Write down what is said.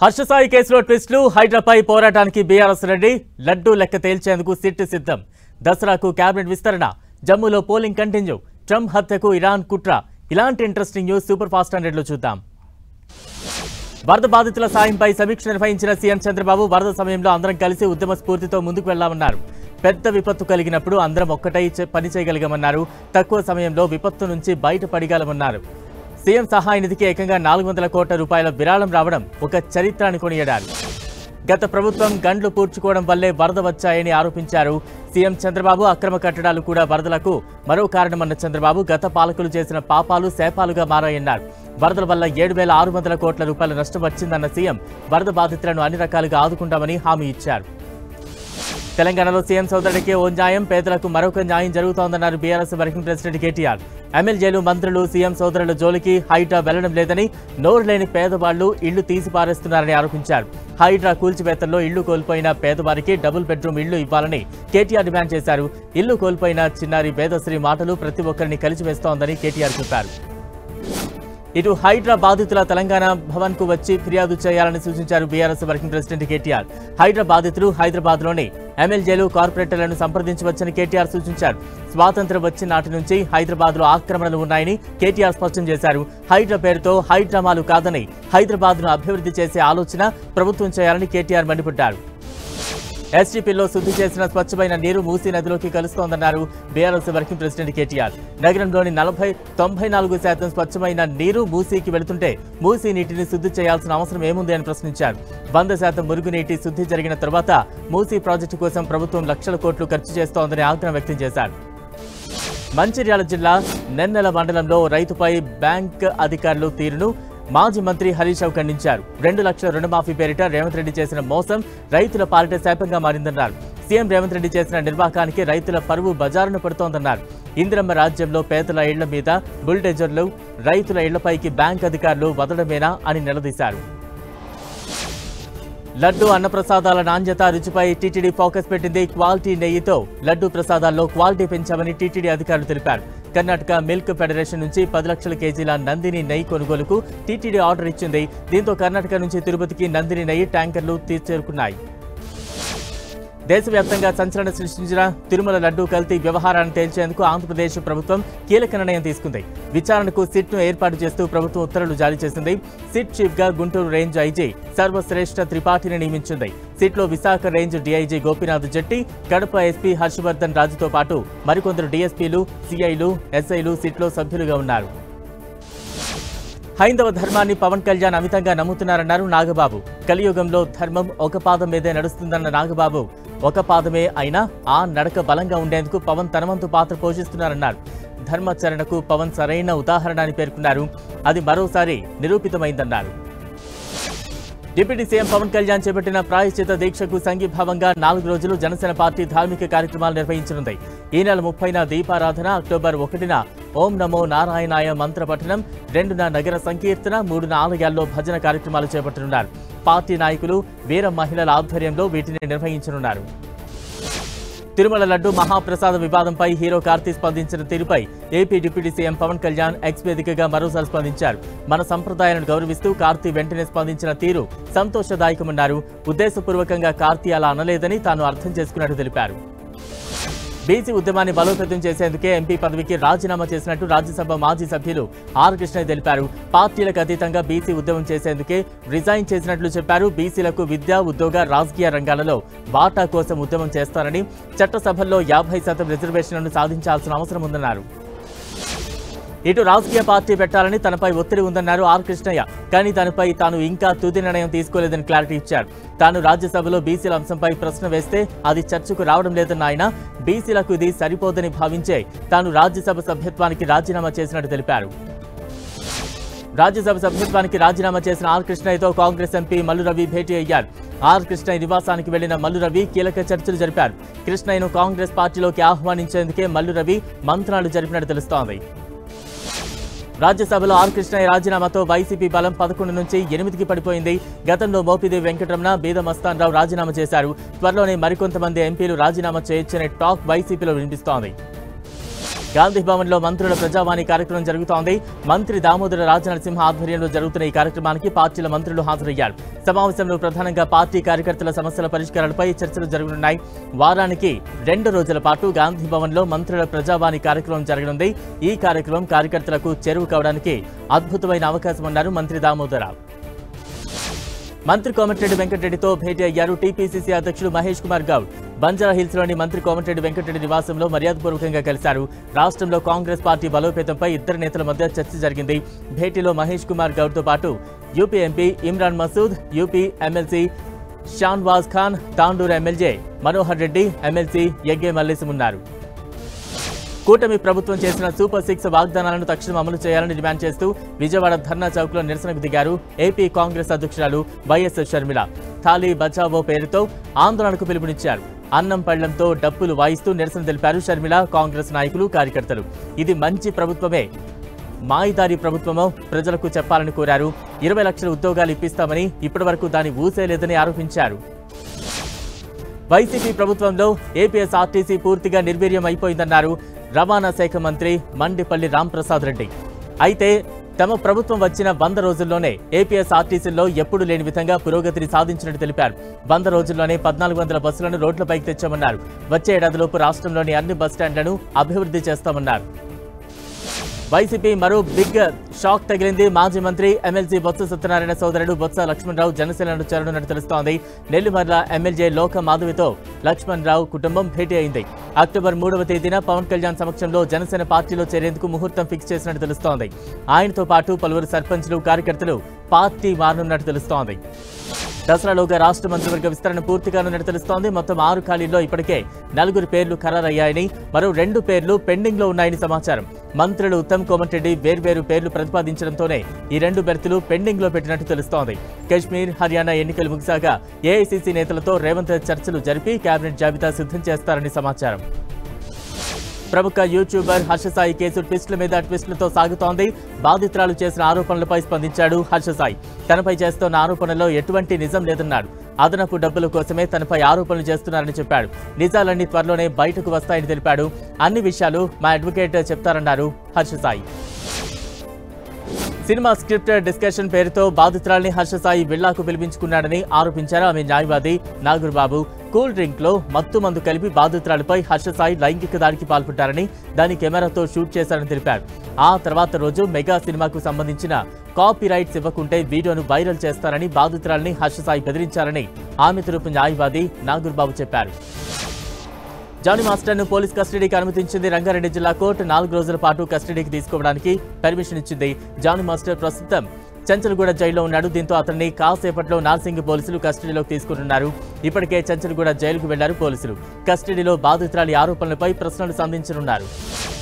హర్షసాయి కేసులో ట్విస్టులు హైడ్రాపై పోరాటానికి బీఆర్ఎస్ రెడ్డి లడ్డూ లెక్క తేల్చేందుకు సిట్ సిద్ధం దసరాకు కేబినెట్ విస్తరణ జమ్మూలో పోలింగ్ కంటిన్యూ ట్రంప్ హత్యకు ఇరాన్ కుట్ర ఇలాంటి ఇంట్రెస్టింగ్ న్యూస్ సూపర్ ఫాస్ట్ హండ్రెడ్లో చూద్దాం వరద బాధితుల సాయంపై సమీక్ష నిర్వహించిన సీఎం చంద్రబాబు వరద సమయంలో అందరం కలిసి ఉద్యమ స్ఫూర్తితో ముందుకు వెళ్లామన్నారు పెద్ద విపత్తు కలిగినప్పుడు అందరం ఒక్కటై చే- పని చేయగలిగామన్నారు తక్కువ సమయంలో విపత్తు నుంచి బయటపడగలమన్నారు సీఎం సహాయ నిధికి ఏకంగా నాలుగు వందల కోట్ల రూపాయల విరాళం రావడం ఒక చరిత్ర అని కొనియాడారు గత ప్రభుత్వం గండ్లు పూడ్చుకోవడం వల్లే వరద వచ్చాయని ఆరోపించారు సీఎం చంద్రబాబు అక్రమ కట్టడాలు కూడా వరదలకు మరో కారణమన్న చంద్రబాబు గత పాలకులు చేసిన పాపాలు శాపాలుగా మారాయన్నారు వరదల వల్ల ఏడు వేల ఆరు వందల కోట్ల రూపాయల నష్టం వచ్చిందన్న సీఎం వరద బాధితులను అన్ని రకాలుగా ఆదుకుంటామని హామీ ఇచ్చారు తెలంగాణలో సీఎం సోదరుడికి ఓ న్యాయం పేదలకు మరొక న్యాయం జరుగుతోందన్నారు బీఆర్ఎస్ వర్కింగ్ ప్రెసిడెంట్ కేటీఆర్ ఎమ్మెల్యేలు మంత్రులు సీఎం సోదరుల జోలికి హైడ్రా వెళ్లడం లేదని నోరు లేని పేదవాళ్లు ఇళ్లు తీసి పారేస్తున్నారని ఆరోపించారు హైడ్రా కూల్చివేతల్లో ఇళ్లు కోల్పోయిన పేదవారికి డబుల్ బెడ్రూమ్ ఇళ్లు ఇవ్వాలని కేటీఆర్ డిమాండ్ చేశారు ఇల్లు కోల్పోయిన చిన్నారి వేదశ్రీ మాటలు ప్రతి ఒక్కరిని కలిసివేస్తోందని కేటీఆర్ చెప్పారు ఇటు హైడ్రా బాధితుల తెలంగాణ భవన్ కు వచ్చి ఫిర్యాదు చేయాలని సూచించారు బీఆర్ఎస్ వర్కింగ్ ప్రెసిడెంట్ కేటీఆర్ హైడ్రా బాధితులు హైదరాబాద్ లోని ఎమ్మెల్యేలు కార్పొరేటర్లను సంప్రదించవచ్చని కేటీఆర్ సూచించారు స్వాతంత్ర్యం వచ్చిన నాటి నుంచి హైదరాబాద్ లో ఆక్రమణలు ఉన్నాయని కేటీఆర్ స్పష్టం చేశారు హైడ్రా పేరుతో హైడ్రామాలు కాదని హైదరాబాద్ ను అభివృద్ధి చేసే ఆలోచన ప్రభుత్వం చేయాలని కేటీఆర్ మండిపడ్డారు ఎస్టీపీలో శుద్ధి చేసిన స్వచ్ఛమైన నీరు మూసీ నదిలోకి కలుస్తోందన్నారు బీఆర్ఎస్ వర్కింగ్ ప్రెసిడెంట్ కేటీఆర్ నగరంలోని నలభై తొంభై నాలుగు శాతం స్వచ్ఛమైన నీరు మూసీకి వెళుతుంటే మూసీ నీటిని శుద్ధి చేయాల్సిన అవసరం ఏముంది అని ప్రశ్నించారు వంద శాతం మురుగునీటి శుద్ధి జరిగిన తర్వాత మూసీ ప్రాజెక్టు కోసం ప్రభుత్వం లక్షల కోట్లు ఖర్చు చేస్తోందని ఆగ్రహం వ్యక్తం చేశారు మంచిర్యాల జిల్లా నెన్నెల మండలంలో రైతుపై బ్యాంక్ అధికారులు తీరును మాజీ మంత్రి హరీష్ రావు ఖండించారు రెండు లక్షల రుణమాఫీ పేరిట రేవంత్ రెడ్డి చేసిన మోసం రైతుల పాలిట శాపంగా మారిందన్నారు సీఎం రేవంత్ రెడ్డి చేసిన నిర్వాకానికి రైతుల పరువు బజారును పడుతోందన్నారు ఇందిరమ్మ రాజ్యంలో పేదల ఇళ్ల మీద బుల్డెజర్లు రైతుల ఇళ్లపైకి బ్యాంక్ అధికారులు వదలడమేనా అని నిలదీశారు లడ్డు అన్నప్రసాదాల నాణ్యత రుచిపై టీటీడీ ఫోకస్ పెట్టింది క్వాలిటీ నెయ్యితో లడ్డు ప్రసాదాల్లో క్వాలిటీ పెంచామని టీటీడీ అధికారులు తెలిపారు కర్ణాటక మిల్క్ ఫెడరేషన్ నుంచి పది లక్షల కేజీల నందిని నెయ్యి కొనుగోలుకు టీటీడీ ఆర్డర్ ఇచ్చింది దీంతో కర్ణాటక నుంచి తిరుపతికి నందిని నెయ్యి ట్యాంకర్లు తీ- చేరుకున్నాయి దేశవ్యాప్తంగా సంచలనం సృష్టించిన తిరుమల లడ్డూ కల్తీ వ్యవహారాన్ని తేల్చేందుకు ఆంధ్రప్రదేశ్ ప్రభుత్వం కీలక నిర్ణయం తీసుకుంది విచారణకు సిట్ను ఏర్పాటు చేస్తూ ప్రభుత్వం ఉత్తర్వులు జారీ చేసింది సిట్ చీఫ్ గా గుంటూరు రేంజ్ ఐజీ సర్వశ్రేష్ఠ త్రిపాఠిని నియమించింది సిట్లో Visakha range DIG Gopinath Jetti Kadapa SP Harshavardhan రాజుతో పాటు మరికొందరు డీఎస్పీలు సిఐలు ఎస్ఐలు సిట్లో సభ్యులుగా ఉన్నారు హైందవ ధర్మాన్ని పవన్ కళ్యాణ్ అమితంగా నమ్ముతున్నారన్నారు నాగబాబు కలియుగంలో ధర్మం ఒక పాదం మీదే నడుస్తుందన్న నాగబాబు ఒక పాదమే అయినా ఆ నడక బలంగా ఉండేందుకు పవన్ తనవంతు పాత్ర పోషిస్తున్నారన్నారు ధర్మాచరణకు పవన్ సరైన ఉదాహరణ అని పేర్కొన్నారు అది మరోసారి నిరూపితమైందన్నారు డిప్యూటీ సీఎం పవన్ కళ్యాణ్ చేపట్టిన ప్రాయశ్చిత దీక్షకు సంఘీభావంగా నాలుగు రోజులు జనసేన పార్టీ ధార్మిక కార్యక్రమాలు నిర్వహించనుంది ఈ నెల ముప్పైన దీపారాధన అక్టోబర్ ఒకటిన ఓం నమో నారాయణాయ మంత్ర పఠనం రెండున నగర సంకీర్తన మూడున ఆలయాల్లో భజన కార్యక్రమాలు చేపట్టనున్నారు పార్టీ నాయకులు వీర మహిళల ఆధ్వర్యంలో వీటిని నిర్వహించనున్నారు తిరుమల లడ్డు మహాప్రసాద వివాదంపై హీరో కార్తీ స్పందించిన తీరుపై AP deputy CM Pawan Kalyan X వేదికగా మరోసారి స్పందించారు మన సంప్రదాయాలను గౌరవిస్తూ కార్తీ వెంటనే స్పందించిన తీరు సంతోషదాయకమన్నారు ఉద్దేశపూర్వకంగా కార్తీ అలా అనలేదని తాను అర్థం చేసుకున్నట్టు తెలిపారు బీసీ ఉద్యమాన్ని బలోపేతం చేసేందుకే ఎంపీ పదవికి రాజీనామా చేసినట్టు రాజ్యసభ మాజీ సభ్యులు ఆర్ కృష్ణయ్య తెలిపారు పార్టీలకు అతీతంగా బీసీ ఉద్యమం చేసేందుకే రిజైన్ చేసినట్లు చెప్పారు బీసీలకు విద్య ఉద్యోగ రాజకీయ రంగాలలో వాటా కోసం ఉద్యమం చేస్తారని చట్టసభల్లో యాభై శాతం రిజర్వేషన్లను సాధించాల్సిన అవసరం ఉందన్నారు ఇటు రాజకీయ పార్టీ పెట్టాలని తనపై ఒత్తిడి ఉందన్నారు ఆర్ కృష్ణయ్య కానీ దానిపై తాను ఇంకా తుది నిర్ణయం తీసుకోలేదని క్లారిటీ ఇచ్చారు తాను రాజ్యసభలో బీసీల అంశంపై ప్రశ్న వేస్తే అది చర్చకు రావడం లేదన్న ఆయన బీసీలకు ఇది సరిపోదని భావించే తాను రాజ్యసభ సభ్యత్వానికి రాజీనామా చేసినట్టు తెలిపారు రాజ్యసభ సభ్యత్వానికి రాజీనామా చేసిన ఆర్ కృష్ణయ్యతో కాంగ్రెస్ ఎంపీ మల్లు రవి భేటీ అయ్యారు ఆర్ కృష్ణయ్య నివాసానికి వెళ్లిన మల్లు రవి కీలక చర్చలు జరిపారు కృష్ణయ్యను కాంగ్రెస్ పార్టీలోకి ఆహ్వానించేందుకే మల్లు రవి మంత్రాలు జరిపినట్టు తెలుస్తోంది రాజ్యసభలో ఆర్ కృష్ణయ్య రాజీనామాతో వైసీపీ బలం పదకొండు నుంచి ఎనిమిదికి పడిపోయింది గతంలో మోపిదేవి వెంకటరమణ బీద మస్తాన్ రావు రాజీనామా చేశారు త్వరలోనే మరికొంతమంది ఎంపీలు రాజీనామా చేయొచ్చనే టాక్ వైసీపీలో వినిపిస్తోంది గాంధీ భవన్ లో మంత్రుల ప్రజావాణి కార్యక్రమం జరుగుతోంది మంత్రి దామోదర రాజనరసింహ ఆధ్వర్యంలో జరుగుతున్న ఈ కార్యక్రమానికి పార్టీల మంత్రులు హాజరయ్యారు సమావేశంలో ప్రధానంగా పార్టీ కార్యకర్తల సమస్యల పరిష్కారాలపై చర్చలు జరగనున్నాయి వారానికి రెండు రోజుల పాటు గాంధీ భవన్ లో మంత్రుల ప్రజావాణి కార్యక్రమం జరగనుంది ఈ కార్యక్రమం కార్యకర్తలకు చేరువ కావడానికి అద్భుతమైన అవకాశం అన్నారు మంత్రి దామోదరరావు మంత్రి కోమటిరెడ్డి వెంకటరెడ్డితో భేటీ అయ్యారు టీపీసీసీ అధ్యక్షుడు మహేష్ కుమార్ గౌడ్ బంజారా హిల్స్ లోని మంత్రి కోమటిరెడ్డి వెంకటరెడ్డి నివాసంలో మర్యాదపూర్వకంగా కలిశారు రాష్ట్రంలో కాంగ్రెస్ పార్టీ బలోపేతంపై ఇద్దరు నేతల మధ్య చర్చ జరిగింది భేటీలో మహేష్ కుమార్ గౌడ్ తో పాటు UP MP Imran Masood UP MLC Shahnawaz Khan Tandur MLA Manohar Reddy MLC Yegge Mallesham ఉన్నారు కూటమి ప్రభుత్వం చేసిన సూపర్ సిక్స్ వాగ్దానాలను తక్షణం అమలు చేయాలని డిమాండ్ చేస్తూ విజయవాడ ధర్నా చౌక్ లో నిరసనకు దిగారు ఏపీ కాంగ్రెస్ అధ్యక్షురాలు వైఎస్ షర్మిల థాలీ బచావో పేరుతో ఆందోళనకు పిలుపునిచ్చారు అన్నం పళ్లంతో డప్పులు వాయిస్తూ నిరసన తెలిపారు షర్మిల కాంగ్రెస్ నాయకులు కార్యకర్తలు ఇది మంచి ప్రభుత్వమే మాయిదారి ప్రభుత్వమో ప్రజలకు చెప్పాలని కోరారు ఇరవై లక్షల ఉద్యోగాలు ఇప్పిస్తామని ఇప్పటివరకు దాని ఊసేలేదని ఆరోపించారు వైసీపీ ప్రభుత్వంలో ఏపీఎస్ఆర్టీసీ పూర్తిగా నిర్వీర్యం అయిపోయిందన్నారు రవాణా శాఖ మంత్రి మండిపల్లి రాంప్రసాద్ రెడ్డి అయితే తమ ప్రభుత్వం వచ్చిన వంద రోజుల్లోనే ఏపీఎస్ఆర్టీసీలో ఎప్పుడు లేని విధంగా పురోగతిని సాధించినట్టు తెలిపారు వంద రోజుల్లోనే పద్నాలుగు వందల బస్సులను రోడ్లపైకి తెచ్చామన్నారు వచ్చే ఏడాదిలోపు రాష్ట్రంలోని అన్ని బస్టాండ్లను అభివృద్ధి చేస్తామన్నారు వైసీపీ మరో బిగ్ షాక్ తగిలింది మాజీ మంత్రి ఎమ్మెల్సీ బొత్స సత్యనారాయణ సోదరుడు బొత్స లక్ష్మణరావు జనసేనను చేరనున్నట్టు తెలుస్తోంది నెల్లిమర్ల ఎమ్మెల్యే లోక మాధవితో లక్ష్మణరావు కుటుంబం భేటీ అయింది అక్టోబర్ మూడవ తేదీన పవన్ కళ్యాణ్ సమక్షంలో జనసేన పార్టీలో చేరేందుకు ముహూర్తం ఫిక్స్ చేసినట్టు తెలుస్తోంది ఆయనతో పాటు పలువురు సర్పంచ్లు కార్యకర్తలు పార్టీ మారనున్నట్టు తెలుస్తోంది దసరాలోగా రాష్ట్ర మంత్రివర్గ విస్తరణ పూర్తి కానున్నట్టు తెలుస్తోంది మొత్తం ఆరు ఖాళీల్లో ఇప్పటికే నలుగురు పేర్లు ఖరారయ్యాయని మరో రెండు పేర్లు పెండింగ్ లో ఉన్నాయని సమాచారం మంత్రులు ఉత్తమ్ కోమటిరెడ్డి వేర్వేరు పేర్లు ప్రతిపాదించడంతోనే ఈ రెండు బెర్తులు పెండింగ్ లో పెట్టినట్టు తెలుస్తోంది కశ్మీర్ హర్యానా ఎన్నికలు ముగిశాక ఏఐసీసీ నేతలతో రేవంత్ చర్చలు జరిపి కేబినెట్ జాబితా సిద్ధం చేస్తారని సమాచారం ప్రముఖ యూట్యూబర్ హర్షసాయి కేసు ట్విస్టుల మీద ట్విస్టులతో సాగుతోంది బాధితురాలు చేసిన ఆరోపణలపై స్పందించాడు హర్షసాయి తనపై చేస్తున్న ఆరోపణలో ఎటువంటి నిజం లేదన్నాడు అదనపు డబ్బుల కోసమే తనపై ఆరోపణలు చేస్తున్నారని చెప్పాడు నిజాలన్నీ త్వరలోనే బయటకు వస్తాయని తెలిపాడు అన్ని విషయాలు మా అడ్వకేట్ చెప్తారన్నారు హర్షసాయి సినిమా స్క్రిప్ట్ డిస్కషన్ పేరుతో బాధితురాల్ని హర్షసాయి విల్లాకు పిలిపించుకున్నాడని ఆరోపించారు ఆమె న్యాయవాది నాగూర్బాబు కూల్ డ్రింక్ లో మత్తు మందు కలిపి బాధితురాలపై హర్షసాయి లైంగిక దాడికి పాల్పడ్డారని దాని కెమెరాతో షూట్ చేశారని తెలిపారు ఆ తర్వాత రోజు మెగా సినిమాకు సంబంధించిన కాపీ రైట్స్ ఇవ్వకుంటే వీడియోను వైరల్ చేస్తారని బాధితురాల్ని హర్షసాయి బెదిరించారని ఆమె తరపు న్యాయవాది నాగూర్బాబు చెప్పారు జానీ మాస్టర్ ను పోలీస్ కస్టడీకి అనుమతించింది రంగారెడ్డి జిల్లా కోర్టు నాలుగు రోజుల పాటు కస్టడీకి తీసుకోవడానికి పర్మిషన్ ఇచ్చింది జానీ మాస్టర్ ప్రస్తుతం చంచల్గూడ జైల్లో ఉన్నాడు దీంతో అతన్ని కాసేపట్లో నార్సింగ్ పోలీసులు కస్టడీలోకి తీసుకుంటున్నారు ఇప్పటికే చంచల్గూడ జైలుకు వెళ్లారు పోలీసులు కస్టడీలో బాధితురాలి ఆరోపణలపై ప్రశ్నలు సంధించనున్నారు